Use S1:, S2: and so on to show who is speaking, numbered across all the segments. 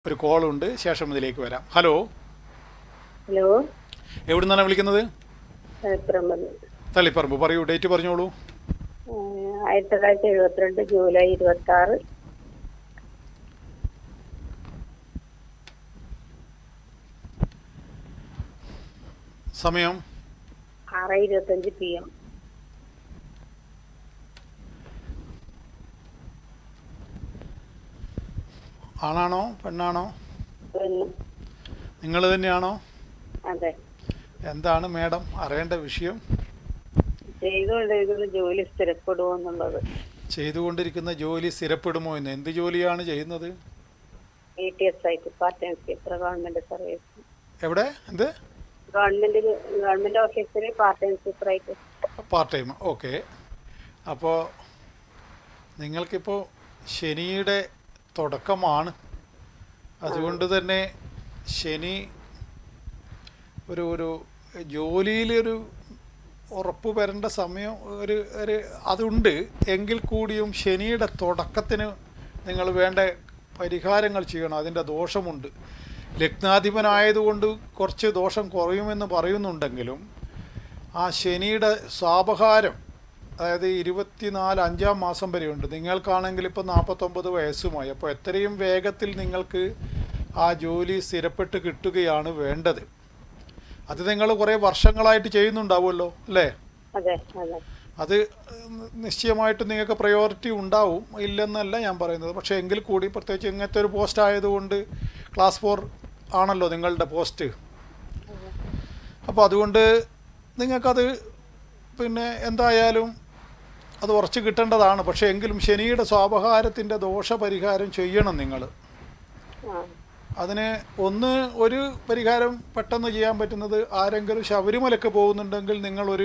S1: ഒരു കോളുണ്ട് ശേഷം ഇതിലേക്ക് വരാം ഹലോ
S2: ഹലോ
S1: എവിടെ നിന്നാണ് വിളിക്കുന്നത്
S2: തളിപ്പറമ്പ്
S1: തള്ളിപ്പറമ്പ് പറയൂ ഡേറ്റ് പറഞ്ഞോളൂ
S2: ആയിരത്തി തൊള്ളായിരത്തി എഴുപത്തിരണ്ട് ജൂലൈ ഇരുപത്തി ആറ്
S1: സമയം
S2: ആറ് ഇരുപത്തഞ്ച് പി എം
S1: ആണാണോ പെണ്ണാണോ
S2: ഒന്ന്
S1: നിങ്ങൾ തന്നെയാണോ
S2: അതെ
S1: എന്താണ് മേഡം അറിയേണ്ട വിഷയം
S2: ചെയ്തുകൊണ്ടിരിക്കുന്ന ജോലി സ്ഥിരപ്പെടുമോ എന്നുള്ളത്
S1: ചെയ്തുകൊണ്ടിരിക്കുന്ന ജോലി സ്ഥിരപ്പെടുമോ എന്ന് എന്ത് ജോലിയാണ് ചെയ്യുന്നത്
S2: ഇ ടി എസ് ആയിട്ട് part time sweeper government service
S1: എവിടെ എന്ത്
S2: ഗവൺമെന്റ് ഗവൺമെന്റ് ഓഫീസിൽ പാർട്ട് ടൈം സീപ്പർ ആയിട്ട്
S1: പാർട്ട് ടൈം ഓക്കെ അപ്പോൾ നിങ്ങൾക്കിപ്പോൾ ശനിയുടെ തുടക്കമാണ് അതുകൊണ്ട് തന്നെ ശനി ഒരു ഒരു ജോലിയിലൊരു ഉറപ്പ് വരേണ്ട സമയം ഒരു ഒരു അതുണ്ട് എങ്കിൽ കൂടിയും ശനിയുടെ തുടക്കത്തിന് നിങ്ങൾ വേണ്ട പരിഹാരങ്ങൾ ചെയ്യണം അതിൻ്റെ ദോഷമുണ്ട് ലഗ്നാധിപനായതുകൊണ്ട് കുറച്ച് ദോഷം കുറയുമെന്ന് പറയുന്നുണ്ടെങ്കിലും ആ ശനിയുടെ സ്വാപഹാരം അതായത് ഇരുപത്തിനാല് അഞ്ചാം മാസം വരെയുണ്ട് നിങ്ങൾക്കാണെങ്കിൽ ഇപ്പോൾ നാൽപ്പത്തൊമ്പത് വയസ്സുമായി അപ്പോൾ എത്രയും വേഗത്തിൽ നിങ്ങൾക്ക് ആ ജോലി സ്ഥിരപ്പെട്ട് കിട്ടുകയാണ് വേണ്ടത് അത് നിങ്ങൾ കുറേ വർഷങ്ങളായിട്ട് ചെയ്യുന്നുണ്ടാവുമല്ലോ അല്ലേ
S2: അതെ അതെ
S1: അത് നിശ്ചയമായിട്ടും നിങ്ങൾക്ക് പ്രയോറിറ്റി ഉണ്ടാവും ഇല്ലെന്നല്ല ഞാൻ പറയുന്നത് പക്ഷേ എങ്കിൽ കൂടി പ്രത്യേകിച്ച് ഇങ്ങനത്തെ ഒരു പോസ്റ്റ് ആയതുകൊണ്ട് ക്ലാസ് ഫോർ ആണല്ലോ നിങ്ങളുടെ പോസ്റ്റ് അപ്പോൾ അതുകൊണ്ട് നിങ്ങൾക്കത് പിന്നെ എന്തായാലും അത് ഉറച്ച് കിട്ടേണ്ടതാണ് പക്ഷേ എങ്കിലും ശനിയുടെ സ്വാപഹാരത്തിൻ്റെ ദോഷപരിഹാരം ചെയ്യണം നിങ്ങൾ
S2: ആ
S1: അതിന് ഒന്ന് ഒരു പരിഹാരം പെട്ടെന്ന് ചെയ്യാൻ പറ്റുന്നത് ആരെങ്കിലും ശബരിമലയ്ക്ക് പോകുന്നുണ്ടെങ്കിൽ നിങ്ങളൊരു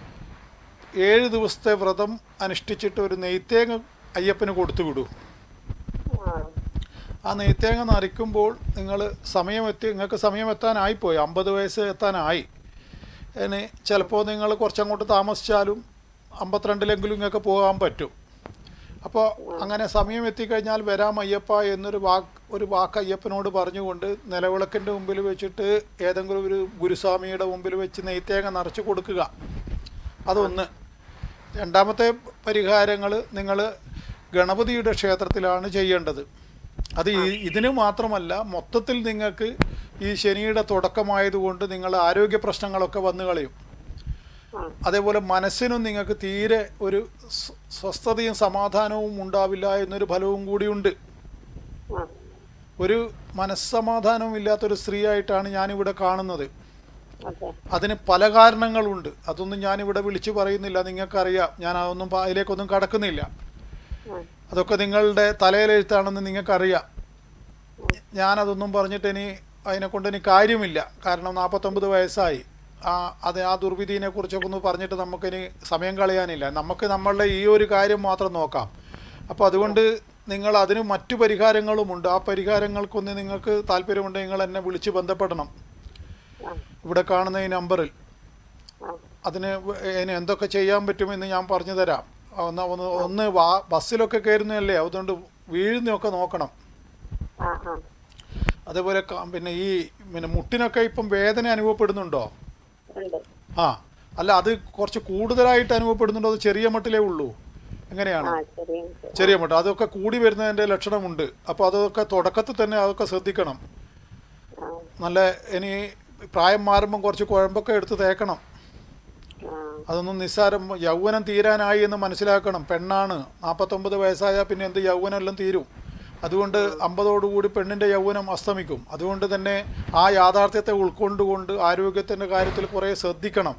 S1: ഏഴ് ദിവസത്തെ വ്രതം അനുഷ്ഠിച്ചിട്ട് ഒരു നെയ്ത്തേങ്ങ അയ്യപ്പന് കൊടുത്തു വിടൂ
S2: ആ
S1: ആ നെയ്ത്തേങ്ങ നരയ്ക്കുമ്പോൾ നിങ്ങൾ സമയമെത്തി നിങ്ങൾക്ക് സമയം എത്താനായിപ്പോയി അമ്പത് വയസ്സ് എത്താനായി ഇനി ചിലപ്പോൾ നിങ്ങൾ കുറച്ചങ്ങോട്ട് താമസിച്ചാലും അമ്പത്തിരണ്ടിലെങ്കിലും നിങ്ങൾക്ക് പോകാൻ പറ്റും അപ്പോൾ അങ്ങനെ സമയം എത്തിക്കഴിഞ്ഞാൽ വരാം അയ്യപ്പ എന്നൊരു വാക്ക് ഒരു വാക്ക് അയ്യപ്പനോട് പറഞ്ഞുകൊണ്ട് നിലവിളക്കിൻ്റെ മുമ്പിൽ വെച്ചിട്ട് ഏതെങ്കിലും ഒരു ഗുരുസ്വാമിയുടെ മുമ്പിൽ വെച്ച് നെയ്ത്തേങ്ങ നിറച്ച് കൊടുക്കുക അതൊന്ന് രണ്ടാമത്തെ പരിഹാരങ്ങൾ നിങ്ങൾ ഗണപതിയുടെ ക്ഷേത്രത്തിലാണ് ചെയ്യേണ്ടത് അത് ഈ- ഇതിന് മാത്രമല്ല മൊത്തത്തിൽ നിങ്ങൾക്ക് ഈ ശനിയുടെ തുടക്കമായതുകൊണ്ട് നിങ്ങൾ ആരോഗ്യ പ്രശ്നങ്ങളൊക്കെ വന്നു കളയും
S2: ആ
S1: അതേപോലെ മനസ്സിനും നിങ്ങൾക്ക് തീരെ ഒരു സ്വ- സ്വസ്ഥതയും സമാധാനവും ഉണ്ടാവില്ല എന്നൊരു ഫലവും കൂടിയുണ്ട്
S2: ആ
S1: ഒരു മനസ്സമാധാനവും ഇല്ലാത്തൊരു സ്ത്രീയായിട്ടാണ് ഞാനിവിടെ കാണുന്നത്
S2: അതെ
S1: അതിന് പല കാരണങ്ങളുണ്ട് അതൊന്നും ഞാനിവിടെ വിളിച്ചു പറയുന്നില്ല നിങ്ങൾക്കറിയാം ഞാൻ അതൊന്നും പ- അതിലേക്കൊന്നും കടക്കുന്നില്ല
S2: ആ
S1: അതൊക്കെ നിങ്ങളുടെ തലയിലെഴുത്താണെന്ന് നിങ്ങൾക്കറിയാം ഞാനതൊന്നും പറഞ്ഞിട്ട് ഇനി അതിനെക്കൊണ്ട് ഇനി കാര്യമില്ല കാരണം നാൽപ്പത്തൊമ്പത് വയസ്സായി ആ അത് ആ ദുർവിധിനെ കുറിച്ചൊക്കെ ഒന്ന് പറഞ്ഞിട്ട് നമുക്കിനി സമയം കളയാനില്ല നമുക്ക് നമ്മളുടെ ഈ ഒരു കാര്യം മാത്രം നോക്കാം അപ്പോൾ അതുകൊണ്ട് നിങ്ങൾ അതിന് മറ്റു പരിഹാരങ്ങളുമുണ്ട് ആ പരിഹാരങ്ങൾക്കൊന്ന് നിങ്ങൾക്ക് താല്പര്യമുണ്ടെങ്കിൽ നിങ്ങൾ എന്നെ വിളിച്ച് ബന്ധപ്പെടണം
S2: ആ
S1: ഇവിടെ കാണുന്ന ഈ നമ്പറിൽ
S2: ആ
S1: അതിന് വ- അതിന് എന്തൊക്കെ ചെയ്യാൻ പറ്റുമെന്ന് ഞാൻ പറഞ്ഞു തരാം ഒന്ന് ഒന്ന് ഒന്ന് വാ ബസ്സിലൊക്കെ കയറുന്നതല്ലേ അതുകൊണ്ട് വീഴുന്നതൊക്കെ നോക്കണം
S2: ആ ആ
S1: അതേപോലെ ക- പിന്നെ ഈ പിന്നെ മുട്ടിനൊക്കെ ഇപ്പം വേദന അനുഭവപ്പെടുന്നുണ്ടോ
S2: ഉണ്ട്
S1: ആ അല്ല അത് കുറച്ച് കൂടുതലായിട്ട് അനുഭവപ്പെടുന്നുണ്ടോ അത് ചെറിയ മട്ടിലേ ഉള്ളൂ എങ്ങനെയാണ്
S2: ആ ശരി
S1: ചെറിയ മട്ടം അതൊക്കെ കൂടി വരുന്നതിൻ്റെ ലക്ഷണമുണ്ട് അപ്പോൾ അതൊക്കെ തുടക്കത്തിൽ തന്നെ അതൊക്കെ ശ്രദ്ധിക്കണം
S2: ആ
S1: നല്ല ഇനി പ്രായം മാറുമ്പം കുറച്ച് കുഴമ്പൊക്കെ എടുത്ത് തേക്കണം
S2: ആ
S1: അതൊന്നും നിസ്സാരം യൗവനം തീരാനായി എന്ന് മനസ്സിലാക്കണം പെണ്ണാണ് നാൽപ്പത്തൊമ്പത് വയസ്സായാൽ പിന്നെ എന്ത് യൗവനം എല്ലാം തീരും അതുകൊണ്ട് അമ്പതോടുകൂടി പെണ്ണിൻ്റെ യൗവനം അസ്തമിക്കും അതുകൊണ്ട് തന്നെ ആ യാഥാർത്ഥ്യത്തെ ഉൾക്കൊണ്ടുകൊണ്ട് ആരോഗ്യത്തിൻ്റെ കാര്യത്തിൽ കുറേ ശ്രദ്ധിക്കണം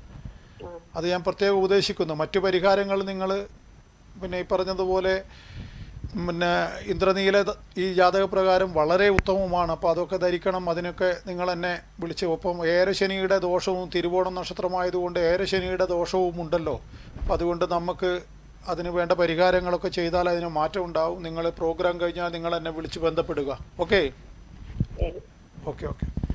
S2: ആ
S1: അത് ഞാൻ പ്രത്യേകം ഉപദേശിക്കുന്നു മറ്റു പരിഹാരങ്ങൾ നിങ്ങൾ പിന്നെ ഈ പറഞ്ഞതുപോലെ പിന്നെ ഇന്ദ്രനീല ത- ഈ ജാതകപ്രകാരം വളരെ ഉത്തമമാണ് അപ്പോൾ അതൊക്കെ ധരിക്കണം അതിനൊക്കെ നിങ്ങൾ എന്നെ വിളിച്ച് ഒപ്പം ഏരശനിയുടെ ദോഷവും തിരുവോണം നക്ഷത്രമായതുകൊണ്ട് ഏരശനിയുടെ ദോഷവും ഉണ്ടല്ലോ അപ്പം അതുകൊണ്ട് നമുക്ക് അതിന് വേണ്ട പരിഹാരങ്ങളൊക്കെ ചെയ്താൽ അതിന് മാറ്റം ഉണ്ടാവും നിങ്ങൾ പ്രോഗ്രാം കഴിഞ്ഞാൽ നിങ്ങൾ എന്നെ വിളിച്ച് ബന്ധപ്പെടുക ഓക്കെ
S2: ശരി
S1: ഓക്കെ ഓക്കെ